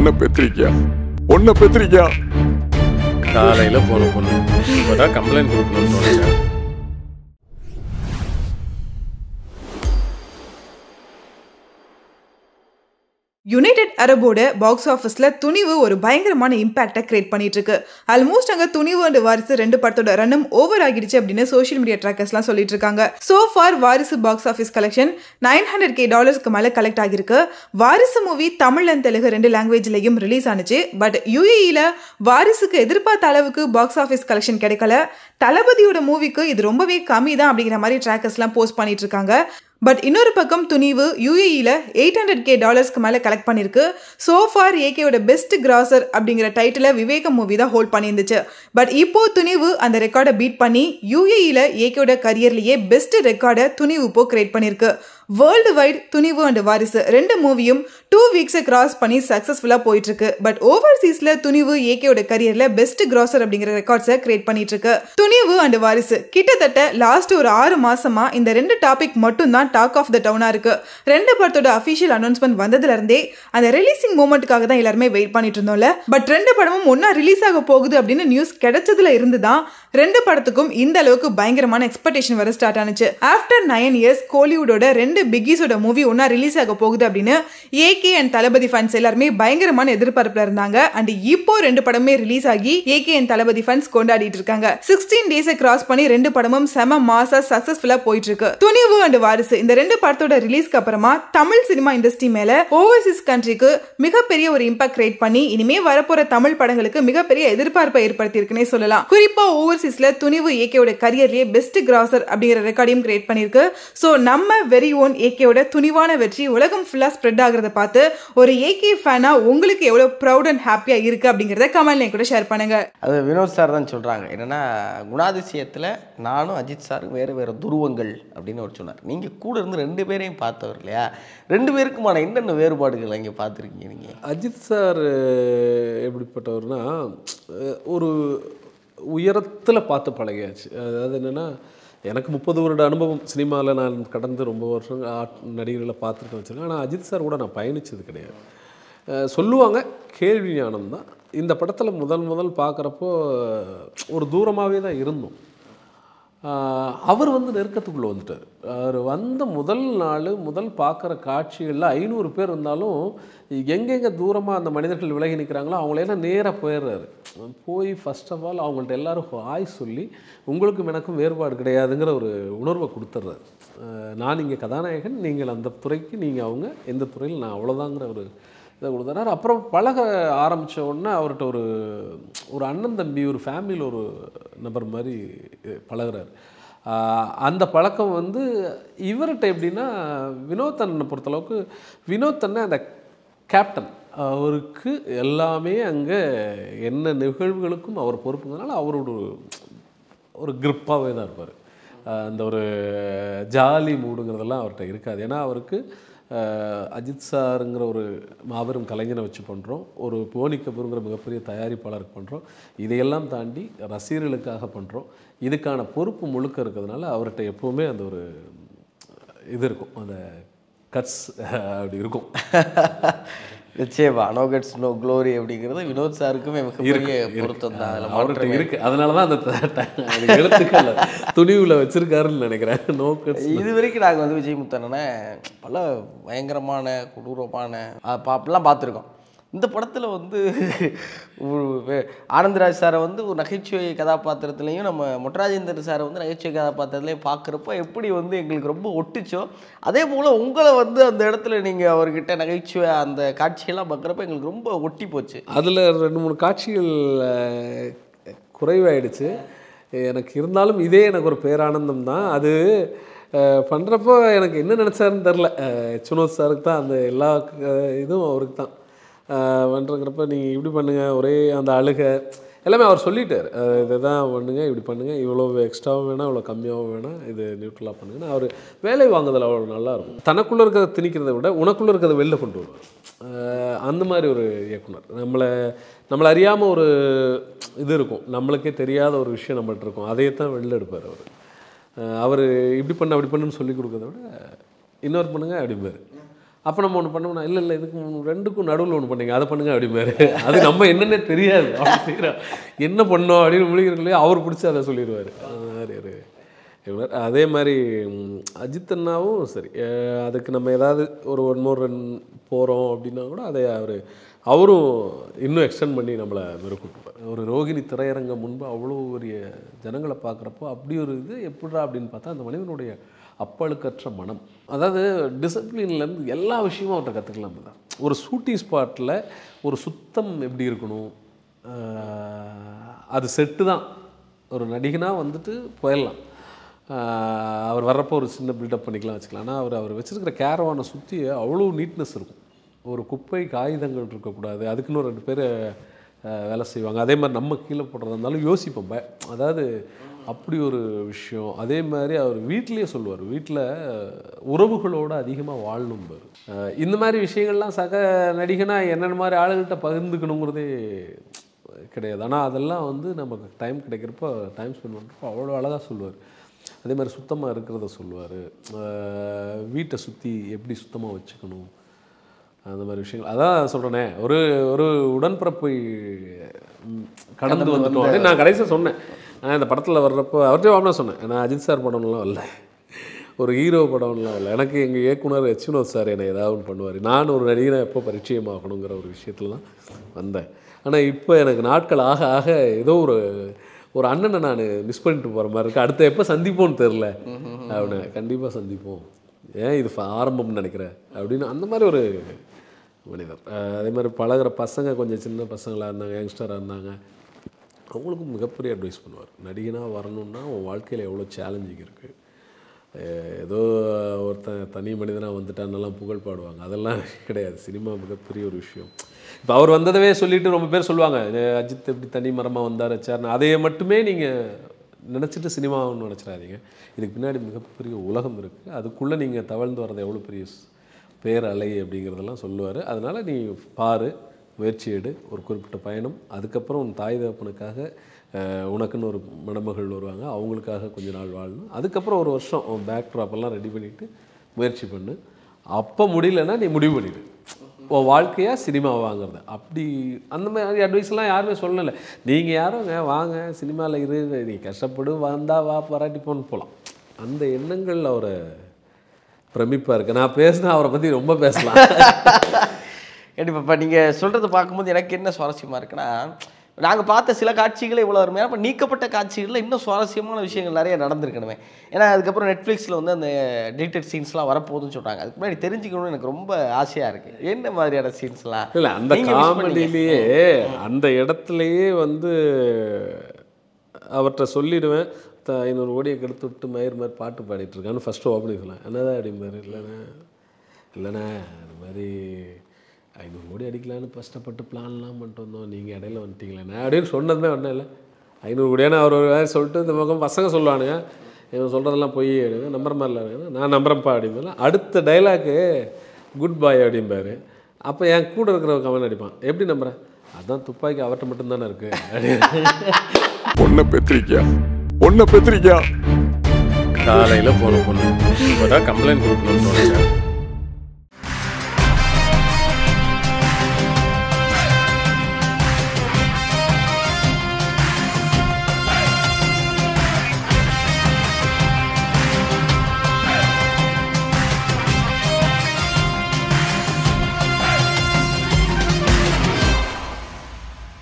ஒன்ன பெத்திரிக்கியா ஒன்ன பெத்திரிக்கியா காலையில் போன பொண்ணு இப்போதான் கம்ப்ளைண்ட் கொடுக்கணும்னு தோணுச்சு யுனைடெட் அரபோட பாக்ஸ் ஆஃபீஸ்ல துணிவு ஒரு பயங்கரமான இம்பாக்டை கிரியேட் பண்ணிட்டு இருக்கு ஆல்மோஸ்ட் அங்க துணிவு அண்ட் வாரிசு ரெண்டு படத்தோட ரன்னும் ஓவர் ஆகிடுச்சு அப்படின்னு சோஷியல் மீடியா ட்ராக்கர்ஸ்லாம் சொல்லிட்டு இருக்காங்க so far Varisu box office collection nine hundred K டாலர்ஸ்க்கு மேல கலெக்ட் ஆகிருக்கு வாரிசு மூவி தமிழ் அண்ட் தெலுங்கு ரெண்டு லாங்குவேஜ்லயும் ரிலீஸ் ஆனுச்சு பட் யுஏஇல வாரிசுக்கு எதிர்பார்த்த அளவுக்கு பாக்ஸ் ஆஃபீஸ் கலெக்ஷன் கிடைக்கல தளபதியோட மூவிக்கு இது ரொம்பவே கம்மி தான் அப்படிங்கிற மாதிரி ட்ராக்கர்ஸ்லாம் போஸ்ட் பண்ணிட்டு இருக்காங்க பட் இன்னொரு பக்கம் துணிவு யூஏஇல எயிட் ஹண்ட்ரட் கே டாலர்ஸ்க்கு மேலே கலெக்ட் பண்ணியிருக்கு so far ஏகேயோட பெஸ்ட் கிராசர் அப்படிங்கிற டைட்டிலை விவேகம் மூவி தான் ஹோல்ட் பண்ணியிருந்துச்சு பட் இப்போ துணிவு அந்த ரெக்கார்டை பீட் பண்ணி யூஏஇல ஏகேயோட கரியர்லேயே பெஸ்ட் ரெக்கார்டை துணிவு இப்போ கிரியேட் பண்ணியிருக்கு வேர்ல்டு வைட் துணிவு அண்ட் வாரிசு ரெண்டு மூவியும் டூ வீக்ஸை கிராஸ் பண்ணி சக்ஸஸ்ஃபுல்லாக போயிட்டு இருக்கு பட் ஓவர்சீஸ்ல துணிவு ஏகேயோட கரியர்ல பெஸ்ட் கிராசர் அப்படிங்கிற ரெக்கார்ட்ஸை கிரியேட் பண்ணிட்டு இருக்கு துணிவு அண்ட் வாரிசு கிட்டத்தட்ட லாஸ்ட் ஒரு ஆறு மாசமா இந்த ரெண்டு டாபிக் மட்டும் தான் டாக் ஆஃப் த டவுனா இருக்கு ரெண்டு படத்தோட அஃபிஷியல் அனௌன்ஸ்மெண்ட் வந்ததுல இருந்தே அந்த ரிலீசிங் மூமெண்ட்டுக்காக தான் எல்லாருமே வெயிட் பண்ணிட்டு இருந்தோம்ல பட் ரெண்டு படமும் ஒன்னா ரிலீஸ் ஆக போகுது அப்படின்னு நியூஸ் கிடைச்சதுல இருந்து தான் ரெண்டு படத்துக்கும் இந்த அளவுக்கு பயங்கரமான எக்ஸ்பெக்டேஷன் வர ஸ்டார்ட் ஆனுச்சு ஆஃப்டர் நைன் இயர்ஸ் கோலிவுடோட ரெண்டு பிக்கிஸோட மூவி ஒன்னா ரிலீஸ் ஆக போகுது அப்படின்னு ஏகே அண்ட் தளபதி ஃபன்ஸ் எல்லாருமே பயங்கரமான எதிர்பார்ப்புல இருந்தாங்க அண்ட் இப்போ ரெண்டு படமே ரிலீஸ் ஆகி ஏகே அண்ட் தளபதி ஃபன்ஸ் கொண்டாடிட்டு இருக்காங்க சிக்ஸ்டீன் டேஸை கிராஸ் பண்ணி ரெண்டு படமும் செம மாசா சக்சஸ்ஃபுல்லா போயிட்டு இருக்கு துணிவு அண்ட் வாரிசு இந்த ரெண்டு படத்தோட ரிலீஸ்க்கு அப்புறமா தமிழ் சினிமா இண்டஸ்ட்ரி மேல ஓவர்சீஸ் கண்ட்ரிக்கு மிகப்பெரிய ஒரு இம்பாக்ட் கிரியேட் பண்ணி இனிமே வரப்போற தமிழ் படங்களுக்கு மிகப்பெரிய எதிர்பார்ப்பை ஏற்படுத்தி இருக்குன்னே சொல்லலாம் குறிப்பா ஓவர்சீஸ்ல துணிவு ஏகேயோட கரியர்லயே பெஸ்ட் கிராசர் அப்படிங்கிற ரெக்கார்டையும் கிரியேட் பண்ணிருக்கு ஸோ நம்ம வெரி ஓன் ஏகேயோட துணிவான வெற்றி உலகம் ஃபுல்லா ஸ்ப்ரெட் ஆகுறத பார்த்து ஒரு ஏகே ஃபேனா உங்களுக்கு எவ்வளவு ப்ரௌட் அண்ட் ஹாப்பியா இருக்கு அப்படிங்கறத கமெண்ட்ல கூட ஷேர் பண்ணுங்க அது வினோத் சார் தான் சொல்கிறாங்க என்னென்னா குணாதிசயத்தில் நானும் அஜித் சார் வேறு வேறு துருவங்கள் அப்படின்னு அவர் சொன்னார் நீங்கள் கூட இருந்து ரெண்டு பேரையும் பார்த்தவர் இல்லையா ரெண்டு பேருக்குமான என்னென்ன வேறுபாடுகள் இங்கே பார்த்துருக்கீங்க நீங்கள் அஜித் சார் அஹ், எப்படிப்பட்டவர்னா அஹ், ஒரு உயரத்தில் பார்த்து பழகியாச்சு அதாவது என்னென்னா எனக்கு முப்பது வருட அனுபவம் சினிமாவில் நான் கடந்து ரொம்ப வருஷம் ஆட் நடிகர்களை பார்த்துட்டு வச்சுருக்கேன் ஆனால் அஜித் சார் கூட நான் பயணிச்சது கிடையாது அஹ், சொல்லுவாங்க கேள்வி ஞானம் தான் இந்த படத்தில் முதல் முதல் பார்க்குறப்போ ஒரு தூரமாகவே தான் இருந்தோம் ஆஹ் அவர் வந்து நெருக்கத்துக்குள்ளே வந்துட்டார் அவர் வந்த முதல் நாள் முதல் பார்க்குற காட்சிகளில் ஐநூறு பேர் இருந்தாலும் எங்கெங்கே தூரமாக அந்த மனிதர்கள் விலகி நிற்கிறாங்களோ அவங்களெல்லாம் நேராக போயிடுறாரு போய் ஃபர்ஸ்ட் ஆஃப் ஆல் அவங்கள்ட்ட எல்லாரும் ஆய் சொல்லி உங்களுக்கும் எனக்கும் வேறுபாடு கிடையாதுங்கிற ஒரு உணர்வை கொடுத்துட்றாரு ஆஹ் நான் இங்கே கதாநாயகன் நீங்கள் அந்த துறைக்கு நீங்கள் அவங்க எந்த துறையில் நான் அவ்வளோதாங்கிற ஒரு இதை கொடுத்தாரு அப்புறம் பழக ஆரம்பித்த உடனே அவர்கிட்ட ஒரு ஒரு அண்ணன் தம்பி ஒரு ஃபேமிலியில் ஒரு நபர் மாதிரி பழகுறாரு ஆஹ் அந்த பழக்கம் வந்து இவர்கிட்ட எப்படின்னா வினோத் அண்ணனை பொறுத்தளவுக்கு வினோத் அண்ணன் அந்த கேப்டன் அவருக்கு எல்லாமே அங்கே என்ன நிகழ்வுகளுக்கும் அவர் பொறுப்புங்கிறனால அவரோட ஒரு grip-ஆவே தான் இருப்பார் அந்த ஒரு ஜாலி மூடுங்கிறதெல்லாம் அவர்கிட்ட இருக்காது ஏன்னா அவருக்கு அஹ், அஜித் சாருங்கிற ஒரு மாபெரும் கலைஞனை வச்சு பண்ணுறோம் ஒரு போனி கபூருங்கிற மிகப்பெரிய தயாரிப்பாளருக்கு பண்ணுறோம் இதையெல்லாம் தாண்டி ரசிகர்களுக்காக பண்ணுறோம் இதுக்கான பொறுப்பு முழுக்க இருக்கிறதுனால அவர்கிட்ட எப்போவுமே அந்த ஒரு இது இருக்கும் அந்த கட்ஸ் அப்படி இருக்கும் நிச்சயமா நோ கட்ஸ் நோ க்ளோரி அப்படிங்கிறது வினோத் சாருக்குமே மிகப்பெரிய இருக்கு, பொருத்தம் தான் அதில் அவர்கிட்ட மாற்றமே இருக்கு அதனால தான் அந்த த- த- அது எழுத்துக்கள் துணிவுல வச்சிருக்காருன்னு நினைக்கிறேன் நோ இது வரைக்கும் நாங்கள் வந்து விஜய் முத்தண்ணனை பல பயங்கரமான கொடூரமான அஹ் பா- அப்படிலாம் பார்த்துருக்கோம் இந்த படத்தில் வந்து ஒரு வே- ஆனந்தராஜ் சாரை வந்து ஒரு நகைச்சுவை கதாபாத்திரத்துலையும் நம்ம மொட்டராஜேந்தர் சாரை வந்து நகைச்சுவை கதாபாத்திரத்துலையும் பார்க்குறப்ப எப்படி வந்து எங்களுக்கு ரொம்ப ஒட்டுச்சோ அதே போல் உங்களை வந்து அந்த இடத்துல நீங்கள் அவர்கிட்ட நகைச்சுவை அந்த காட்சியெல்லாம் பார்க்குறப்ப எங்களுக்கு ரொம்ப ஒட்டி போச்சு அதில் ரெண்டு மூணு காட்சிகள் அஹ், குறைவாயிடுச்சு எனக்கு இருந்தாலும் இதே எனக்கு ஒரு பேரானந்தம் தான் அது பண்ணுறப்போ எனக்கு என்ன நினச்சாருன்னு தெரில சுனோத் சாருக்கு தான் அந்த எல்லா அஹ், இதுவும் அவருக்கு தான் பண்ணுறங்கிறப்ப நீங்கள் இப்படி பண்ணுங்கள் ஒரே அந்த அழுக எல்லாமே அவர் சொல்லிட்டார் அஹ், இதை தான் பண்ணுங்க இப்படி பண்ணுங்க இவ்வளோ எக்ஸ்ட்ராவும் வேணாம் இவ்வளோ கம்மியாகவும் வேணாம் இது நியூட்ரலாக பண்ணுங்கன்னு அவர் வேலை வாங்குதல் அவ்வளோ நல்லா இருக்கும் தனக்குள்ளே இருக்கிறத திணிக்கிறதை விட உனக்குள்ளே இருக்கிறத வெளில கொண்டு வருவார் அஹ், அந்த மாதிரி ஒரு இயக்குனர் நம்மளை நம்மளை அறியாமல் ஒரு இது இருக்கும் நம்மளுக்கே தெரியாத ஒரு விஷயம் நம்மள்ட்ட இருக்கும் அதையே தான் வெளில எடுப்பார் அவர் அவர் இப்படி பண்ண அப்படி பண்ணுன்னு சொல்லி கொடுக்கறத விட இன்னொரு பண்ணுங்க அப்படிம்பாரு அப்போ நம்ம ஒன்று பண்ணோம்னா இல்லை இல்லை இதுக்கு மூணு- ரெண்டுக்கும் நடுவில் ஒன்று பண்ணீங்க அதை பண்ணுங்க அப்படிம்பாரு அது நம்ம என்னன்னே தெரியாது அப்படி செய்கிறோம் என்ன பண்ணோம் அப்படின்னு முடிக்கிறதுக்குள்ளே அவர் பிடிச்சி அதை சொல்லிடுவார் அந்த மாதிரி ஒரு இவர் அதே மாதிரி ம், அஜித் அண்ணாவும் சரி அஹ் அதுக்கு நம்ம ஏதாவது ஒரு ஒன் மோர் ரன் போகிறோம் அப்படின்னா கூட அதை அவர் அவரும் இன்னும் எக்ஸ்டெண்ட் பண்ணி நம்மளை மெருக்கூட்டுவார் ஒரு ரோகிணி திரையரங்கம் முன்பு அவ்வளோ பெரிய ஜனங்களை பார்க்குறப்போ அப்படி ஒரு இது எப்படிடா அப்படின்னு பார்த்தா அந்த மனிதனுடைய அப்பழுக்கற்ற மனம் அதாவது டிசிப்ளின்லேருந்து எல்லா விஷயமும் அவர்கிட்ட கற்றுக்கலாம் தான் ஒரு ஷூட்டிங் ஸ்பாட்டில் ஒரு சுத்தம் எப்படி இருக்கணும் ஆஹ் அது செட்டு தான் ஒரு நடிகனாக வந்துட்டு போயிடலாம் ஆஹ் அவர் வர்றப்போ ஒரு சின்ன பில்டப் பண்ணிக்கலாம் வச்சுக்கலாம் ஆனால் அவர் அவர் வச்சிருக்கிற கேரவானை சுற்றி அவ்வளோ நீட்னஸ் இருக்கும் ஒரு குப்பை காகிதங்கள் இருக்கக்கூடாது அதுக்குன்னு ஒரு ரெண்டு பேர் வேலை செய்வாங்க அதே மாதிரி நம்ம கீழே போடுறதா இருந்தாலும் யோசிப்போம் ப- அதாவது அப்படி ஒரு விஷயம் அதே மாதிரி அவர் வீட்டிலேயே சொல்லுவார் வீட்டில் உறவுகளோடு அதிகமாக வாழணும்பார் அஹ் இந்த மாதிரி விஷயங்கள்லாம் சக நடிகனாக என்னென்ன மாதிரி ஆளுகிட்ட பகிர்ந்துக்கணுங்கிறதே கிடையாது ஆனால் அதெல்லாம் வந்து நமக்கு டைம் கிடைக்கிறப்போ டைம் ஸ்பெண்ட் பண்ணுறப்போ அவ்வளோ அழகாக சொல்லுவார் அதே மாதிரி சுத்தமாக இருக்கிறத சொல்லுவார் வீட்டை சுற்றி எப்படி சுத்தமாக வச்சுக்கணும் அந்த மாதிரி விஷயங்கள் அதான் சொல்கிறேனே ஒரு ஒரு உடன்பிறப்பை ம், கடந்து வந்துட்டோம் அப்படின்னு நான் கடைசியாக சொன்னேன் நான் இந்த படத்தில் வர்றப்போ அவர்கிட்ட வாங்கினா சொன்னேன் நான் அஜித் சார் படம்லாம் வரல ஒரு ஹீரோ படம்லாம் இல்லை எனக்கு எங்கள் இயக்குனர் எச் வினோத் சார் என்னை ஏதாவது ஒன்று பண்ணுவார் நான் ஒரு நடிகனை எப்போ பரிச்சயமாகணுங்கிற ஒரு விஷயத்துல தான் வந்தேன் ஆனால் இப்போ எனக்கு நாட்கள் ஆக ஆக ஏதோ ஒரு ஒரு அண்ணனை நான் மிஸ் பண்ணிட்டு போகிற மாதிரி இருக்கு அடுத்த எப்போ சந்திப்போம்னு தெரில அப்படின்னு கண்டிப்பாக சந்திப்போம் ஏன் இது ஃப- ஆரம்பம்னு நினைக்கிறேன் அப்படின்னு அந்த மாதிரி ஒரு மனிதர் அஹ் அதே மாதிரி பழகுற பசங்க கொஞ்சம் சின்ன பசங்களாக இருந்தாங்க யங்ஸ்டராக இருந்தாங்க அவங்களுக்கும் மிகப்பெரிய அட்வைஸ் பண்ணுவார் நடிகனாக வரணும்னா உன் வாழ்க்கையில் எவ்வளோ சேலஞ்சிங் இருக்குது ஏதோ ஒருத்தன் தனி மனிதனாக வந்துட்டான்னெல்லாம் புகழ் பாடுவாங்க அதெல்லாம் கிடையாது சினிமா மிகப்பெரிய ஒரு விஷயம் இப்போ அவர் வந்ததவே சொல்லிட்டு ரொம்ப பேர் சொல்லுவாங்க "இது அஜித் எப்படி தனி மரமாக வந்தார் வச்சார்னு அதை மட்டுமே நீங்கள் நினச்சிட்டு சினிமான்னு நினச்சிடாதீங்க இதுக்கு பின்னாடி மிகப்பெரிய உலகம் இருக்குது அதுக்குள்ளே நீங்கள் தவழ்ந்து வர்றது எவ்வளோ பெரிய ஸ்- பேர் அலை அப்படிங்கிறதெல்லாம் சொல்லுவார் அதனால் நீ பாரு முயற்சி எடு ஒரு குறிப்பிட்ட பயணம் அதுக்கப்புறம் உன் தாய் தகப்பனுக்காக அஹ், உனக்குன்னு ஒரு மணமகள் வருவாங்க அவங்களுக்காக கொஞ்ச நாள் வாழணும் அதுக்கப்புறம் ஒரு வருஷம் உன் பேக் ட்ராப்பெல்லாம் ரெடி பண்ணிவிட்டு முயற்சி பண்ணு அப்போ முடியலன்னா நீ முடிவு பண்ணிடு உன் வாழ்க்கையாக சினிமா வாங்குறது அப்படி அந்த மாதிரி அட்வைஸ்லாம் யாருமே சொல்லலை நீங்கள் யாருங்க வாங்க சினிமாவில் இரு நீ கஷ்டப்படு வந்தா வா பாராட்டி போன்னு போகலாம் அந்த எண்ணங்கள் அவரை பிரமிப்பாக இருக்குது நான் பேசினா அவரை பற்றி ரொம்ப பேசலாம் கண்டிப்பாக இப்போ நீங்கள் சொல்கிறத பார்க்கும்போது எனக்கு என்ன சுவாரஸ்யமாக இருக்குன்னா நாங்கள் பார்த்த சில காட்சிகளே இவ்வளோ அருமையாக இப்போ நீக்கப்பட்ட காட்சிகளில் இன்னும் சுவாரஸ்யமான விஷயங்கள் நிறைய நடந்திருக்கணுமே ஏன்னா அதுக்கப்புறம் நெட்ஃப்ளிக்ஸில் வந்து அந்த டீட்டெயில் சீன்ஸ்லாம் வரப்போகுதுன்னு சொல்கிறாங்க அதுக்கு முன்னாடி தெரிஞ்சுக்கணும்னு எனக்கு ரொம்ப ஆசையாக இருக்குது என்ன மாதிரியான சீன்ஸ்லாம் இல்லை அந்த நீங்க miss பண்ணீங்க. காமெடியிலேயே அந்த இடத்துலையே வந்து அவர்கிட்ட சொல்லிடுவேன் த ஐநூறு கோடியை கெடுத்து விட்டு மயிர் மாதிரி பாட்டு பாடிட்டு இருக்கான்னு ஃபஸ்ட்டு ஓப்பனிங் சொல்லலாம் என்னதான் அப்படிம்பாரு இல்லைண்ணே இல்லைண்ணே அது மாதிரி ஐநூறு கோடி அடிக்கலான்னு கஷ்டப்பட்டு பிளான்லாம் பண்ணிட்டு வந்தோம் நீங்கள் இடையில வந்துட்டீங்களேண்ணே அப்படின்னு சொன்னதுமே ஒன்றும் இல்லை ஐநூறு கோடியான அவர் ஒரு வேலை சொல்லிட்டு இந்த பக்கம் பசங்க சொல்லுவானுங்க இவன் சொல்கிறதெல்லாம் பொய் நம்புற மாதிரி இல்லை நான் நம்புறேன்ப்பா அப்படின்னு அடுத்த டைலாக்கு குட் பாய் அப்படிம்பாரு அப்போ என் கூட இருக்கிறவன் கமெண்ட் அடிப்பான் எப்படி நம்புறேன் அதான் துப்பாக்கி அவர்கிட்ட மட்டும்தானே இருக்கு அப்படின்னு பொண்ணை பெத்திரிக்கா பொண்ணை பெத்திரிக்கா காலையில் போன பொண்ணு இப்போ தான் கம்ப்ளைண்ட் கொடுக்கணும்னு தோணுச்சு